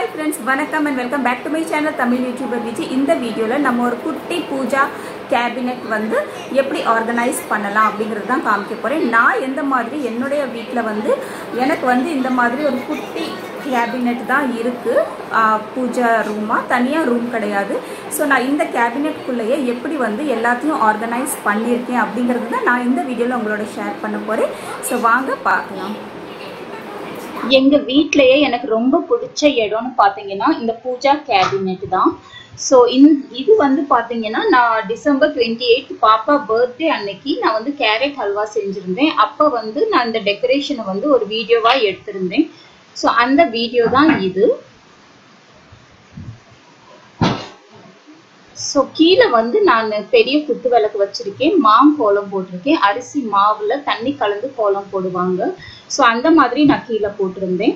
hi friends வணக்கம் and welcome back to my channel Tamil YouTuber Viji இந்த வீடியோவில் நம்ம ஒரு குட்டி பூஜா கேபினெட் வந்து எப்படி ஆர்கனைஸ் பண்ணலாம் அப்படிங்கிறது தான் காமிக்க போகிறேன் நான் எந்த மாதிரி என்னுடைய வீட்டில் வந்து எனக்கு வந்து இந்த மாதிரி ஒரு குட்டி கேபினெட் தான் இருக்குது பூஜா ரூமாக தனியாக ரூம் கிடையாது ஸோ நான் இந்த கேபினெட்குள்ளேயே எப்படி வந்து எல்லாத்தையும் ஆர்கனைஸ் பண்ணியிருக்கேன் அப்படிங்கிறது தான் நான் இந்த வீடியோவில் உங்களோட ஷேர் பண்ண போகிறேன் ஸோ வாங்க பார்க்கலாம் எங்க வீட்லயே எனக்கு ரொம்ப பிடிச்ச இடம்னு பாத்தீங்கன்னா இந்த பூஜா கேபினெட் தான் ஸோ இந் இது வந்து பாத்தீங்கன்னா நான் டிசம்பர் டுவெண்ட்டி எயிட் பாப்பா பர்த்டே அன்னைக்கு நான் வந்து கேரட் ஹல்வா செஞ்சிருந்தேன் அப்போ வந்து நான் இந்த டெக்கரேஷனை வந்து ஒரு வீடியோவா எடுத்திருந்தேன் ஸோ அந்த வீடியோ தான் இது ஸோ கீழே வந்து நான் பெரிய குத்து விளக்கு வச்சிருக்கேன் மாம் கோலம் போட்டிருக்கேன் அரிசி மாவுல தண்ணி கலந்து கோலம் போடுவாங்க ஸோ அந்த மாதிரி நான் கீழே போட்டிருந்தேன்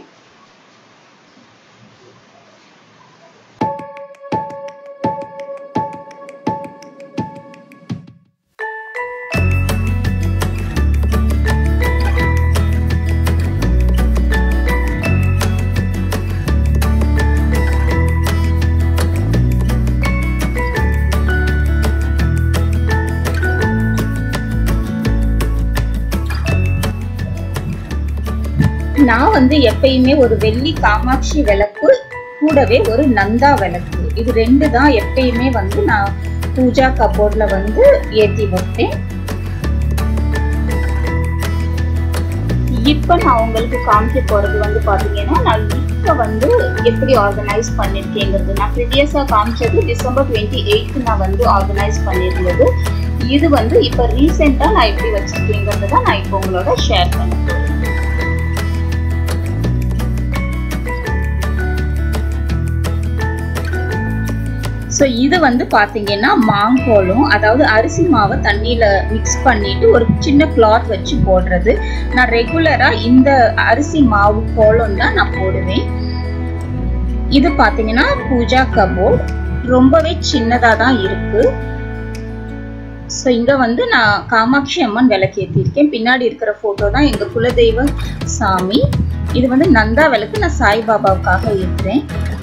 நான் வந்து எப்பயுமே ஒரு வெள்ளி காமாட்சி விளக்கு கூடவே ஒரு நந்தா விளக்கு இது ரெண்டு தான் எப்பயுமே வந்து நான் பூஜா கபோர்ட்ல வந்து ஏத்தி வைப்பேன் இப்ப நான் உங்களுக்கு காமிக்க போறது வந்து பாத்தீங்கன்னா நான் இப்ப வந்து எப்படி ஆர்கனைஸ் பண்ணிருக்கேங்கிறது நான் ப்ரீவியஸா காமிச்சது டிசம்பர் டுவெண்ட்டி எயிட் நான் வந்து ஆர்கனைஸ் பண்ணியிருந்தது இது வந்து இப்ப ரீசெண்டா நான் எப்படி வச்சிருக்கேங்கிறது தான் நான் இப்போ உங்களோட ஷேர் பண்ண போறேன் ஸோ இது வந்து பார்த்தீங்கன்னா மாங்கோலும் அதாவது அரிசி மாவை தண்ணியில் மிக்ஸ் பண்ணிட்டு ஒரு சின்ன கிளாத் வச்சு போடுறது நான் ரெகுலராக இந்த அரிசி மாவு கோலம் தான் நான் போடுவேன் இது பார்த்தீங்கன்னா பூஜா கபோர்ட் ரொம்பவே சின்னதாக தான் இருக்கு ஸோ இங்கே வந்து நான் காமாட்சி அம்மன் விளக்கேற்றிருக்கேன் பின்னாடி இருக்கிற ஃபோட்டோ தான் எங்கள் குலதெய்வ சாமி இது வந்து நந்தா விளக்கு நான் சாய்பாபாவுக்காக ஏற்றுறேன்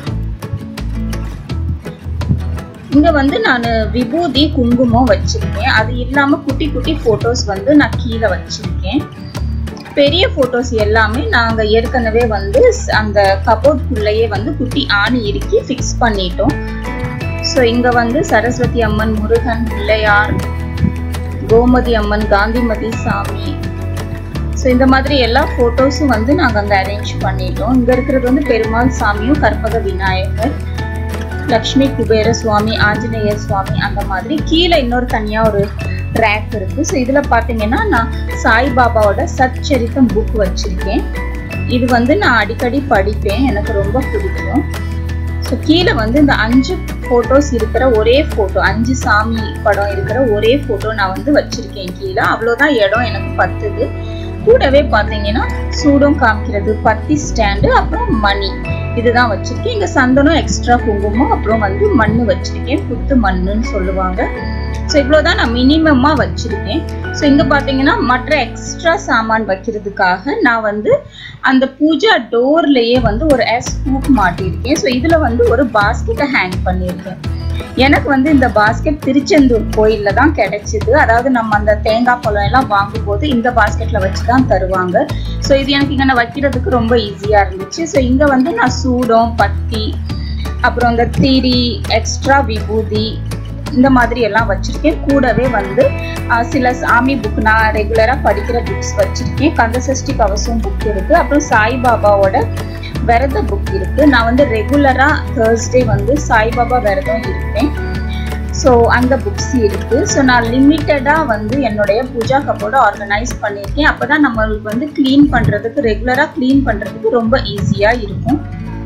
இங்க வந்து நான் விபூதி குங்குமம் வச்சிருக்கேன் அது இல்லாம குட்டி குட்டி போட்டோஸ் வந்து நான் கீழே வச்சிருக்கேன் பெரிய போட்டோஸ் எல்லாமே நாங்க ஏற்கனவே வந்து அந்த கபோர்ட்குள்ளேயே வந்து குட்டி ஆணி இறுக்கி ஃபிக்ஸ் பண்ணிட்டோம் ஸோ இங்க வந்து சரஸ்வதி அம்மன் முருகன் பிள்ளையார் கோமதி அம்மன் காந்திமதி சாமி ஸோ இந்த மாதிரி எல்லா ஃபோட்டோஸும் வந்து நாங்கள் அங்கே அரேஞ்ச் பண்ணிட்டோம் இங்கே இருக்கிறது வந்து பெருமாள் சாமியும் கற்பக விநாயகர் லக்ஷ்மி குபேர சுவாமி ஆஞ்சநேயர் சுவாமி அந்த மாதிரி கீழே இன்னொரு தனியாக ஒரு ரேக் இருக்கு ஸோ இதில் பார்த்தீங்கன்னா நான் சாய்பாபாவோட சச்சரித்தம் புக் வச்சிருக்கேன் இது வந்து நான் அடிக்கடி படிப்பேன் எனக்கு ரொம்ப பிடிக்கும் ஸோ கீழே வந்து இந்த அஞ்சு ஃபோட்டோஸ் இருக்கிற ஒரே ஃபோட்டோ அஞ்சு சாமி படம் இருக்கிற ஒரே ஃபோட்டோ நான் வந்து வச்சிருக்கேன் கீழே அவ்வளோதான் இடம் எனக்கு பத்துது கூடவே பார்த்தீங்கன்னா சூடம் காமிக்கிறது பத்தி ஸ்டாண்டு அப்புறம் மணி இதுதான் வச்சிருக்கேன் இங்க சந்தனம் எக்ஸ்ட்ரா குங்குமம் அப்புறம் வந்து மண் வச்சிருக்கேன் புத்து மண்ணுன்னு சொல்லுவாங்க ஸோ இவ்வளோதான் நான் மினிமமா வச்சிருக்கேன் ஸோ இங்க பாத்தீங்கன்னா மற்ற எக்ஸ்ட்ரா சாமான் வைக்கிறதுக்காக நான் வந்து அந்த பூஜா டோர்லயே வந்து ஒரு எஸ் ஹூக் மாட்டியிருக்கேன் ஸோ இதுல வந்து ஒரு பாஸ்கெட்டை ஹேங் பண்ணியிருக்கேன் எனக்கு வந்து இந்த பாஸ்கெட் திருச்செந்தூர் கோயில்ல தான் கிடைச்சிது அதாவது நம்ம அந்த தேங்காய் பழம் எல்லாம் வாங்கும் போது இந்த பாஸ்கெட்ல வச்சு தான் தருவாங்க ஸோ இது எனக்கு இங்கே வைக்கிறதுக்கு ரொம்ப ஈஸியா இருந்துச்சு ஸோ இங்க வந்து நான் சூடம் பத்தி அப்புறம் இந்த திரி எக்ஸ்ட்ரா விபூதி இந்த மாதிரி எல்லாம் வச்சிருக்கேன் கூடவே வந்து சில சாமி புக் நான் ரெகுலரா படிக்கிற புக்ஸ் வச்சிருக்கேன் கந்தசஷ்டி கவசம் புக் இருக்கு அப்புறம் சாய்பாபாவோட விரத புக் இருக்கு நான் வந்து ரெகுலரா தேர்ஸ்டே வந்து சாய்பாபா விரதம் இருப்பேன் ஸோ அந்த புக்ஸ் இருக்கு ஸோ நான் லிமிட்டடாக வந்து என்னுடைய பூஜா கப்போட ஆர்கனைஸ் பண்ணியிருக்கேன் அப்போ தான் நம்மளுக்கு வந்து க்ளீன் பண்ணுறதுக்கு ரெகுலராக க்ளீன் பண்ணுறதுக்கு ரொம்ப ஈஸியாக இருக்கும்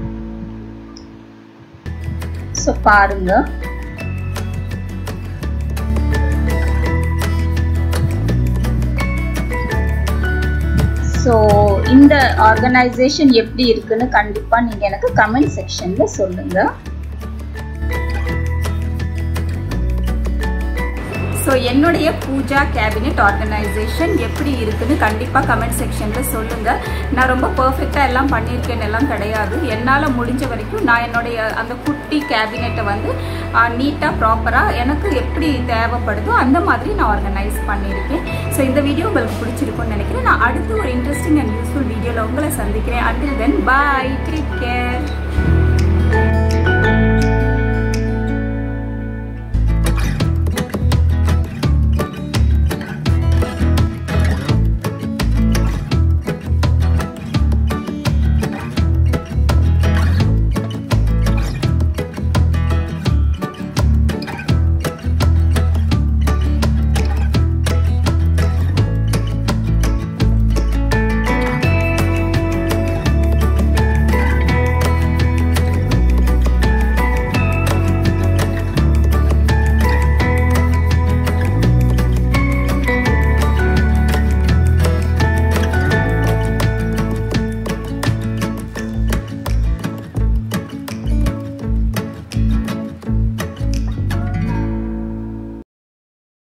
ஸோ பாருங்க ஸோ இந்த ஆர்கனைசேஷன் எப்படி இருக்குன்னு கண்டிப்பாக நீங்கள் எனக்கு கமெண்ட் செக்ஷனில் சொல்லுங்கள் ஸோ என்னுடைய பூஜா கேபினெட் ஆர்கனைசேஷன் எப்படி இருக்குன்னு கண்டிப்பாக கமெண்ட் செக்ஷனில் சொல்லுங்கள் நான் ரொம்ப பர்ஃபெக்டாக எல்லாம் பண்ணியிருக்கேன்னு எல்லாம் கிடையாது என்னால் முடிஞ்ச வரைக்கும் நான் என்னுடைய அந்த குட்டி கேபினெட்டை வந்து நீட்டாக ப்ராப்பராக எனக்கு எப்படி தேவைப்படுதோ அந்த மாதிரி நான் ஆர்கனைஸ் பண்ணியிருக்கேன் ஸோ இந்த வீடியோ உங்களுக்கு பிடிச்சிருக்கும்னு நினைக்கிறேன் நான் அடுத்து ஒரு இன்ட்ரெஸ்டிங் அண்ட் யூஸ்ஃபுல் வீடியோவில் உங்களை சந்திக்கிறேன் until then bye take care